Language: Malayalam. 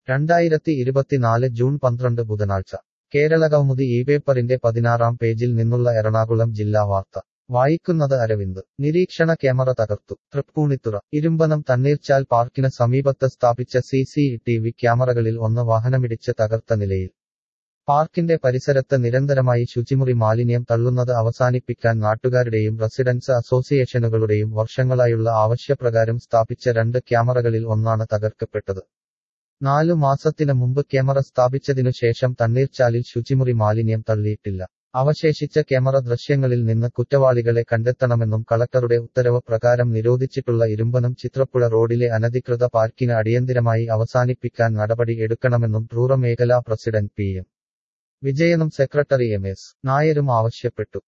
രണ്ടായിരത്തി ഇരുപത്തിനാല് ജൂൺ പന്ത്രണ്ട് ബുധനാഴ്ച കേരളകൗമുദി ഈ പേപ്പറിന്റെ പതിനാറാം പേജിൽ നിന്നുള്ള എറണാകുളം ജില്ലാ വാർത്ത വായിക്കുന്നത് അരവിന്ദ് നിരീക്ഷണ ക്യാമറ തകർത്തു തൃപ്പൂണിത്തുറ ഇരുമ്പനം തണ്ണീർച്ചാൽ പാർക്കിന് സമീപത്ത് സ്ഥാപിച്ച സി സി ടി വി ക്യാമറകളിൽ ഒന്ന് വാഹനമിടിച്ച് തകർത്ത നിലയിൽ പാർക്കിന്റെ പരിസരത്ത് നിരന്തരമായി ശുചിമുറി മാലിന്യം തള്ളുന്നത് അവസാനിപ്പിക്കാൻ നാട്ടുകാരുടെയും റെസിഡൻസ് അസോസിയേഷനുകളുടെയും വർഷങ്ങളായുള്ള ആവശ്യപ്രകാരം സ്ഥാപിച്ച രണ്ട് ക്യാമറകളിൽ ഒന്നാണ് തകർക്കപ്പെട്ടത് നാലു മാസത്തിന് മുമ്പ് ക്യാമറ സ്ഥാപിച്ചതിനു ശേഷം തണ്ണീർച്ചാലിൽ ശുചിമുറി മാലിന്യം തള്ളിയിട്ടില്ല അവശേഷിച്ച ക്യാമറ ദൃശ്യങ്ങളിൽ നിന്ന് കുറ്റവാളികളെ കണ്ടെത്തണമെന്നും കളക്ടറുടെ ഉത്തരവ് പ്രകാരം നിരോധിച്ചിട്ടുള്ള ഇരുമ്പനം ചിത്രപ്പുഴ റോഡിലെ അനധികൃത പാർക്കിന് അടിയന്തിരമായി അവസാനിപ്പിക്കാൻ നടപടി എടുക്കണമെന്നും ട്രൂറ മേഖലാ പ്രസിഡന്റ് പി എം വിജയനും സെക്രട്ടറി എം എസ് നായരും ആവശ്യപ്പെട്ടു